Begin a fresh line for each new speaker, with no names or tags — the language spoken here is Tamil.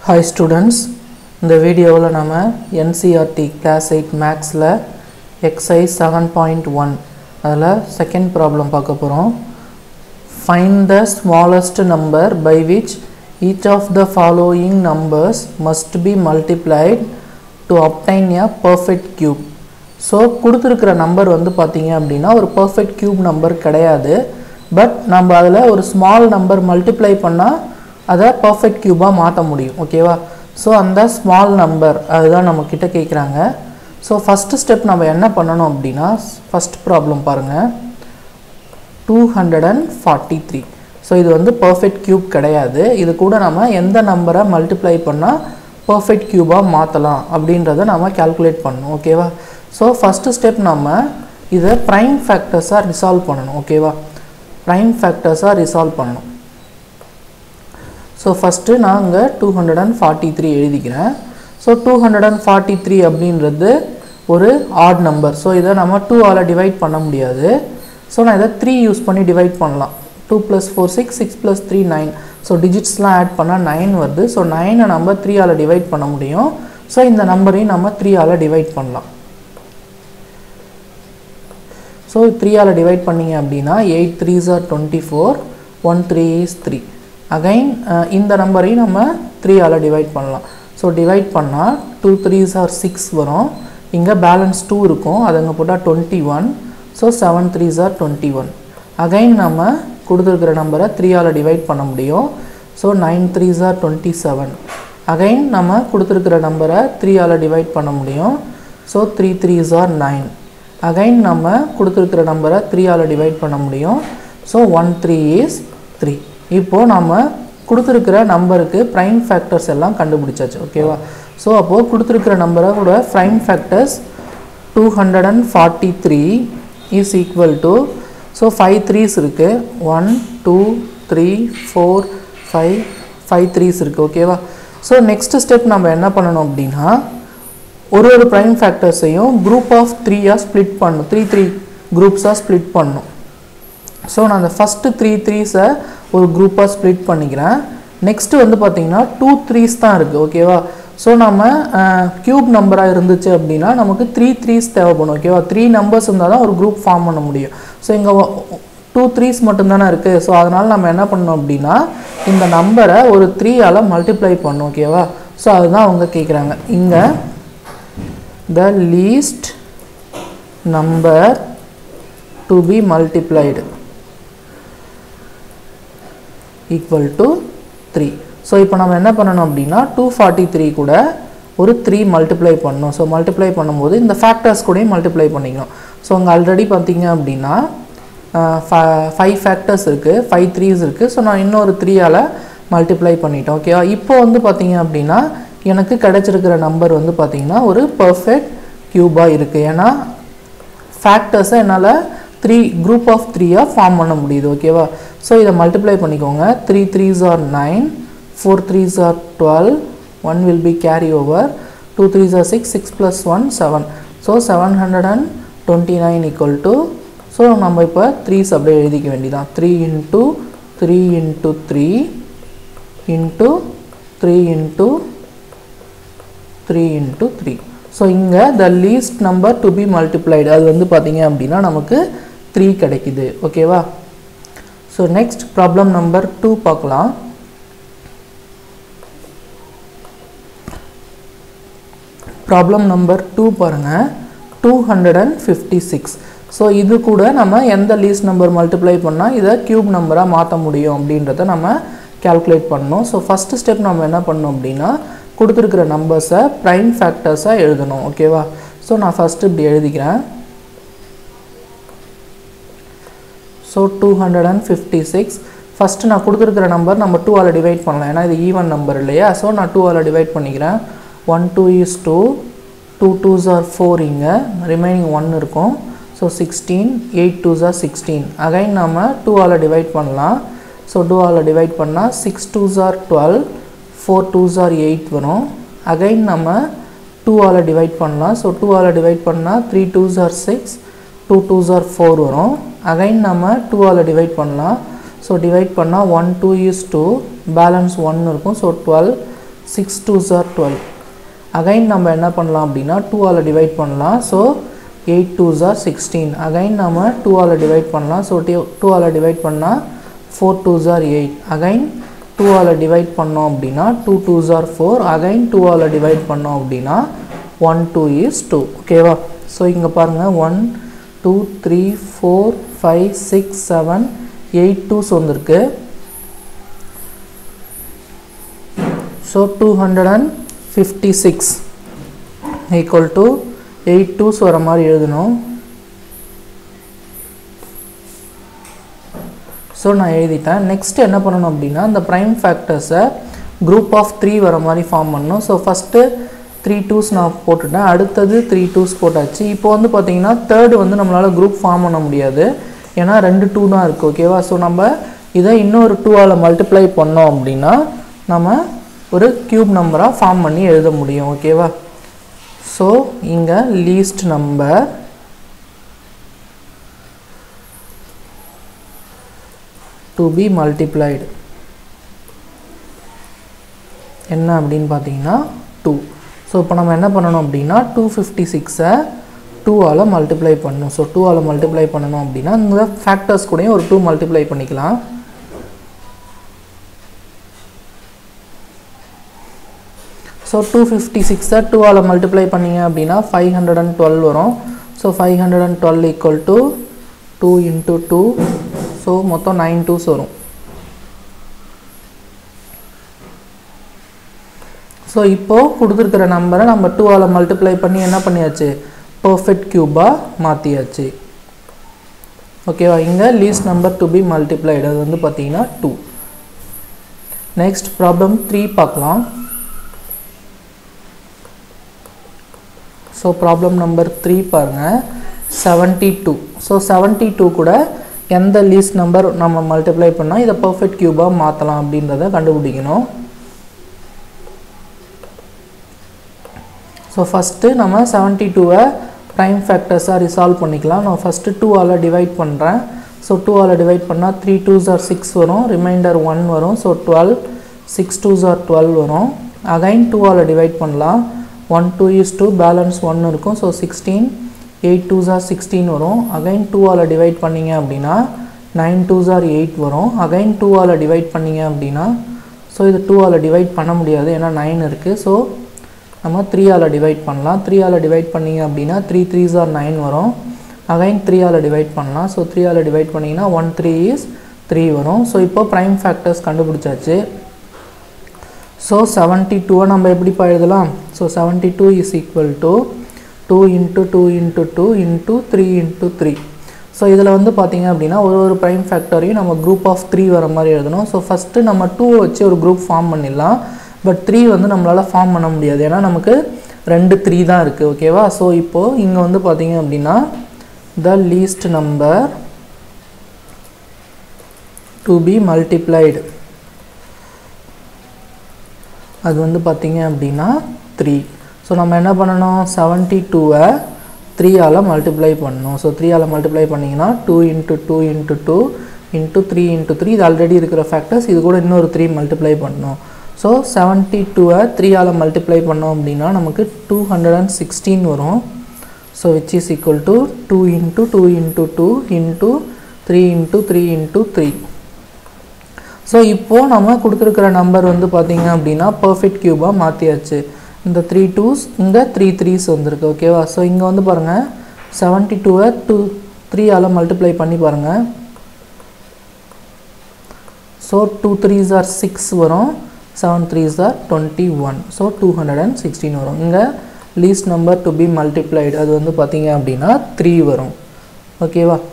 ஹாய் ஸ்டூடெண்ட்ஸ் இந்த வீடியோவில் நம்ம என்சிஆர்டி கிளாஸ் எயிட் மேக்ஸில் எக்ஸைஸ் செவன் பாயிண்ட் ஒன் அதில் செகண்ட் ப்ராப்ளம் பார்க்க போகிறோம் find the smallest number by which each of the following numbers must be multiplied to obtain a perfect cube so கொடுத்துருக்கிற நம்பர் வந்து பார்த்தீங்க அப்படின்னா ஒரு பர்ஃபெக்ட் கியூப் நம்பர் கிடையாது பட் நம்ம அதில் ஒரு ஸ்மால் நம்பர் மல்டிப்ளை பண்ணால் அதை பர்ஃபெக்ட் க்யூபாக மாற்ற முடியும் ஓகேவா ஸோ அந்த ஸ்மால் நம்பர் அதுதான் நம்மக்கிட்ட கேட்குறாங்க ஸோ ஃபஸ்ட்டு ஸ்டெப் நம்ம என்ன பண்ணணும் அப்படின்னா ஃபஸ்ட் ப்ராப்ளம் பாருங்கள் two hundred and forty three so இது வந்து பர்ஃபெக்ட் க்யூப் கிடையாது இது கூட நம்ம எந்த நம்பரை மல்டிப்ளை பண்ணால் பர்ஃபெக்ட் க்யூபாக மாற்றலாம் அப்படின்றத நம்ம கால்குலேட் பண்ணணும் ஓகேவா ஸோ ஃபஸ்ட்டு ஸ்டெப் நம்ம இதை ப்ரைம் ஃபேக்டர்ஸாக ரிசால்வ் பண்ணணும் ஓகேவா ப்ரைம் ஃபேக்டர்ஸாக ரிசால்வ் பண்ணணும் ஸோ ஃபஸ்ட்டு நான் இங்கே two hundred and forty three எழுதிக்கிறேன் so two hundred and forty three அப்படின்றது ஒரு ஆட் நம்பர் ஸோ இதை நம்ம டூ ஆல் டிவைட் பண்ண முடியாது ஸோ நான் இதை த்ரீ யூஸ் பண்ணி டிவைட் பண்ணலாம் two plus four six six plus three nine so டிஜிட்ஸ்லாம் ஆட் பண்ணால் நைன் வருது ஸோ நைனை நம்ம த்ரீ ஆல் டிவைட் பண்ண முடியும் ஸோ இந்த நம்பரையும் நம்ம த்ரீ ஆல் டிவைட் பண்ணலாம் ஸோ த்ரீ ஆல் டிவைட் பண்ணிங்க அப்படின்னா eight three are twenty four one three is three again இந்த நம்பரையும் நம்ம த்ரீ ஆல் டிவைட் பண்ணலாம் ஸோ டிவைட் பண்ணால் டூ த்ரீஸ் ஆர் சிக்ஸ் வரும் இங்கே பேலன்ஸ் டூ இருக்கும் அது அங்கே போட்டால் twenty one so seven threes are twenty one again நம்ம கொடுத்துருக்கிற நம்பரை த்ரீ ஆல் டிவைட் பண்ண முடியும் so nine threes are twenty seven again நம்ம கொடுத்துருக்கிற நம்பரை த்ரீ ஆல் டிவைட் பண்ண முடியும் so three threes are nine again நம்ம கொடுத்துருக்கிற நம்பரை த்ரீ ஆல் டிவைட் பண்ண முடியும் so one three is three இப்போது நம்ம கொடுத்துருக்கிற நம்பருக்கு ப்ரைம் ஃபேக்டர்ஸ் எல்லாம் கண்டுபிடிச்சாச்சு ஓகேவா ஸோ அப்போது கொடுத்துருக்கிற நம்பரை கூட prime factors two hundred and forty three is equal to so five threes இருக்குது one two three four five five threes இருக்குது ஓகேவா ஸோ நெக்ஸ்ட் ஸ்டெப் நம்ம என்ன பண்ணணும் அப்படின்னா ஒரு ஒரு ப்ரைம் ஃபேக்டர்ஸையும் குரூப் ஆஃப் த்ரீயாக ஸ்ப்ளிட் பண்ணணும் த்ரீ த்ரீ குரூப்ஸாக ஸ்ப்ளிட் பண்ணணும் ஸோ நான் அந்த ஃபஸ்ட்டு த்ரீ த்ரீஸை ஒரு குரூப்பாக ஸ்ப்ளிட் பண்ணிக்கிறேன் நெக்ஸ்ட்டு வந்து பார்த்திங்கன்னா டூ த்ரீஸ் தான் இருக்குது ஓகேவா ஸோ நம்ம க்யூப் நம்பராக இருந்துச்சு அப்படின்னா நமக்கு த்ரீ த்ரீஸ் தேவைப்படும் ஓகேவா த்ரீ நம்பர்ஸ் இருந்தால் தான் ஒரு குரூப் ஃபார்ம் பண்ண முடியும் ஸோ இங்கே டூ த்ரீஸ் மட்டும்தானே இருக்குது ஸோ அதனால் நம்ம என்ன பண்ணோம் அப்படின்னா இந்த நம்பரை ஒரு த்ரீயால் மல்டிப்ளை பண்ணோம் ஓகேவா ஸோ அதுதான் அவங்க கேட்குறாங்க இங்கே the least number to be multiplied equal to 3 so இப்போ நம்ம என்ன பண்ணணும் அப்படின்னா டூ ஃபார்ட்டி த்ரீ கூட ஒரு த்ரீ மல்டிப்ளை பண்ணணும் ஸோ மல்டிப்ளை பண்ணும்போது இந்த ஃபேக்டர்ஸ் கூடயும் மல்டிப்ளை பண்ணிக்கணும் ஸோ அங்கே ஆல்ரெடி பார்த்தீங்க அப்படின்னா ஃபைவ் ஃபேக்டர்ஸ் இருக்குது ஃபைவ் த்ரீஸ் இருக்குது ஸோ நான் இன்னொரு த்ரீயால் மல்டிப்ளை பண்ணிட்டேன் ஓகேவா இப்போ வந்து பார்த்தீங்க அப்படின்னா எனக்கு கிடச்சிருக்கிற நம்பர் வந்து பார்த்திங்கன்னா ஒரு பர்ஃபெக்ட் க்யூபாக இருக்குது ஏன்னா ஃபேக்டர்ஸை என்னால் த்ரீ குரூப் ஆஃப் த்ரீயாக ஃபார்ம் பண்ண முடியுது ஓகேவா ஸோ இதை மல்டிப்ளை பண்ணிக்கோங்க three threes are nine four threes are twelve one will be carry over two threes are six six plus one seven so seven hundred and twenty nine equal to so நம்ம இப்போ த்ரீஸ் அப்படியே எழுதிக்க வேண்டியதான் three into three into three into three into three into three so இங்கே the least number to be multiplied அது வந்து பார்த்தீங்க அப்படின்னா நமக்கு த்ரீ கிடைக்குது ஓகேவா so next problem number two பார்க்கலாம் ப்ராப்ளம் நம்பர் டூ பாருங்கள் two hundred and fifty six so இது கூட நம்ம எந்த லீஸ்ட் நம்பர் மல்டிப்ளை பண்ணால் இதை க்யூப் நம்பராக மாற்ற முடியும் அப்படின்றத நம்ம கேல்குலேட் பண்ணணும் ஸோ ஃபஸ்ட்டு ஸ்டெப் நம்ம என்ன பண்ணணும் அப்படின்னா கொடுத்துருக்கிற நம்பர்ஸை ப்ரைம் ஃபேக்டர்ஸாக எழுதணும் ஓகேவா ஸோ நான் ஃபஸ்ட்டு இப்படி எழுதிக்கிறேன் so two hundred and fifty six first நான் கொடுத்துருக்கிற நம்பர் நம்ம டூ ஆல் டிவைட் பண்ணலாம் ஏன்னா இது ஈவன் நம்பர் இல்லையா ஸோ நான் டூ ஆல் டிவைட் பண்ணிக்கிறேன் one two is two two twos are four இங்கே ரிமைனிங் ஒன் இருக்கும் so sixteen eight twos are sixteen again நம்ம டூ ஆல் டிவைட் பண்ணலாம் ஸோ டூ ஆல் டிவைட் பண்ணால் six twos are twelve four twos are eight வரும் அகைன் நம்ம டூ ஆல் டிவைட் பண்ணலாம் ஸோ டூ ஆல் டிவைட் பண்ணால் three twos are six two twos are four வரும் அகைன் நம்ம டூ ஆல் டிவைட் பண்ணலாம் ஸோ டிவைட் பண்ணால் one two is two balance one இருக்கும் so twelve six two are twelve again நம்ம என்ன பண்ணலாம் அப்படின்னா டூவால் டிவைட் பண்ணலாம் so eight two are sixteen again நம்ம டூவால் டிவைட் பண்ணலாம் ஸோ டூ டூவால் டிவைட் பண்ணால் four two are eight again டூவால் டிவைட் பண்ணோம் அப்படின்னா two two are four again டூவால் டிவைட் பண்ணோம் அப்படின்னா ஒன் டூ இஸ் டூ ஓகேவா ஸோ இங்கே பாருங்கள் one two three four five six seven eight twos வந்திருக்கு so two hundred and fifty six equal to eight twos வர மாதிரி எழுதணும் ஸோ நான் எழுதிட்டேன் நெக்ஸ்ட் என்ன பண்ணணும் அப்படின்னா இந்த ப்ரைம் ஃபேக்டர்ஸை குரூப் ஆஃப் த்ரீ வர மாதிரி ஃபார்ம் பண்ணணும் ஸோ ஃபஸ்ட்டு த்ரீ டூஸ் நான் போட்டுட்டேன் அடுத்தது த்ரீ டூஸ் போட்டாச்சு இப்போ வந்து பார்த்தீங்கன்னா தேர்டு வந்து நம்மளால் குரூப் ஃபார்ம் பண்ண முடியாது ஏன்னா ரெண்டு டூ தான் இருக்குது ஓகேவா ஸோ நம்ம இதை இன்னொரு டூவால் மல்டிப்ளை பண்ணோம் அப்படின்னா நம்ம ஒரு க்யூப் நம்பராக ஃபார்ம் பண்ணி எழுத முடியும் ஓகேவா ஸோ இங்கே least number to be multiplied என்ன அப்படின்னு பார்த்தீங்கன்னா டூ ஸோ இப்போ நம்ம என்ன பண்ணணும் அப்படின்னா டூ ஃபிஃப்டி சிக்ஸை டூவால் மல்டிப்ளை பண்ணணும் ஸோ டூவால் மல்டிப்ளை பண்ணணும் அப்படின்னா இந்த ஃபேக்டர்ஸ் கூடயும் ஒரு டூ மல்டிப்ளை பண்ணிக்கலாம் ஸோ டூ ஃபிஃப்டி சிக்ஸை டூவால் மல்டிப்ளை பண்ணிங்க அப்படின்னா ஃபைவ் ஹண்ட்ரட் அண்ட் டுவெல் வரும் so five hundred and twelve equal to two into two so மொத்தம் நைன் டூஸ் வரும் ஸோ இப்போது கொடுத்துருக்கிற நம்பரை நம்ம டூவால் மல்டிப்ளை பண்ணி என்ன பண்ணியாச்சு பர்ஃபெக்ட் க்யூபாக மாற்றியாச்சு ஓகேவா இங்கே least number to be multiplied அது வந்து பார்த்தீங்கன்னா டூ நெக்ஸ்ட் ப்ராப்ளம் த்ரீ பார்க்கலாம் ஸோ ப்ராப்ளம் நம்பர் த்ரீ பாருங்கள் seventy two so seventy two கூட எந்த லீஸ்ட் நம்பர் நம்ம மல்டிப்ளை பண்ணால் இதை பர்ஃபெக்ட் க்யூபாக மாற்றலாம் அப்படின்றத கண்டுபிடிக்கணும் ஸோ ஃபஸ்ட்டு நம்ம செவன்ட்டி டூவை ப்ரைம் ஃபேக்டர்ஸாக ரிசால்வ் பண்ணிக்கலாம் நான் ஃபஸ்ட்டு டூவால் டிவைட் பண்ணுறேன் ஸோ டூவால் டிவைட் பண்ணால் த்ரீ டூஸ் ஆர் சிக்ஸ் வரும் ரிமைண்டர் ஒன் வரும் so twelve six twos are twelve வரும் அகைன் டூவால் டிவைட் பண்ணலாம் one two is two balance one இருக்கும் so sixteen eight twos are sixteen வரும் அகைன் டூவால் டிவைட் பண்ணிங்க அப்படின்னா நைன் டூஸ் ஆர் எயிட் வரும் அகைன் டூவால் டிவைட் பண்ணிங்க அப்படின்னா ஸோ இது டூவால் டிவைட் பண்ண முடியாது ஏன்னா நைன் இருக்குது ஸோ நம்ம த்ரீயால் டிவைட் பண்ணலாம் த்ரீயால் டிவைட் பண்ணிங்க அப்படின்னா த்ரீ த்ரீஸ் ஆர் நைன் வரும் அகைன் த்ரீயால் டிவைட் பண்ணலாம் ஸோ த்ரீயால் டிவைட் பண்ணிங்கன்னா ஒன் த்ரீ இஸ் த்ரீ வரும் ஸோ இப்போ ப்ரைம் ஃபேக்டர்ஸ் கண்டுபிடிச்சாச்சு ஸோ செவன்ட்டி டூவை நம்ம எப்படிப்பா எழுதலாம் so seventy two is equal to two into two into two into three into three so இதில் வந்து பார்த்தீங்க அப்படின்னா ஒரு ஒரு ப்ரைம் ஃபேக்டரையும் நம்ம குரூப் ஆஃப் த்ரீ வர மாதிரி எழுதணும் ஸோ ஃபஸ்ட்டு நம்ம டூ வச்சு ஒரு குரூப் ஃபார்ம் பண்ணிடலாம் பட் த்ரீ வந்து நம்மளால் ஃபார்ம் பண்ண முடியாது ஏன்னா நமக்கு ரெண்டு த்ரீ தான் இருக்குது ஓகேவா ஸோ இப்போது இங்கே வந்து பார்த்தீங்க அப்படின்னா the least number to be multiplied அது வந்து பார்த்தீங்க அப்படின்னா த்ரீ ஸோ நம்ம என்ன பண்ணணும் செவன்ட்டி டூவை த்ரீயால் மல்டிப்ளை பண்ணணும் ஸோ த்ரீயால் மல்டிப்ளை பண்ணிங்கன்னா two into two into two into three into three இது ஆல்ரெடி இருக்கிற ஃபேக்டர்ஸ் இது கூட இன்னொரு த்ரீ மல்டிப்ளை பண்ணணும் ஸோ செவன்ட்டி டூவை த்ரீயால் மல்டிப்ளை பண்ணோம் அப்படின்னா நமக்கு டூ ஹண்ட்ரட் அண்ட் சிக்ஸ்டீன் வரும் so which is equal to two into two into two into three into three into three so இப்போது நம்ம கொடுத்துருக்கிற நம்பர் வந்து பார்த்திங்க அப்படின்னா பர்ஃபெக்ட் க்யூபாக மாற்றியாச்சு இந்த த்ரீ டூஸ் இங்கே த்ரீ த்ரீஸ் வந்திருக்கு ஓகேவா ஸோ இங்கே வந்து பாருங்கள் செவன்ட்டி டூவை டூ த்ரீயால் மல்டிப்ளை பண்ணி பாருங்கள் so two threes are six வரும் seven threes are twenty one so two hundred and sixteen வரும் இங்கே least number to be multiplied அது வந்து பார்த்தீங்க அப்படின்னா த்ரீ வரும் ஓகேவா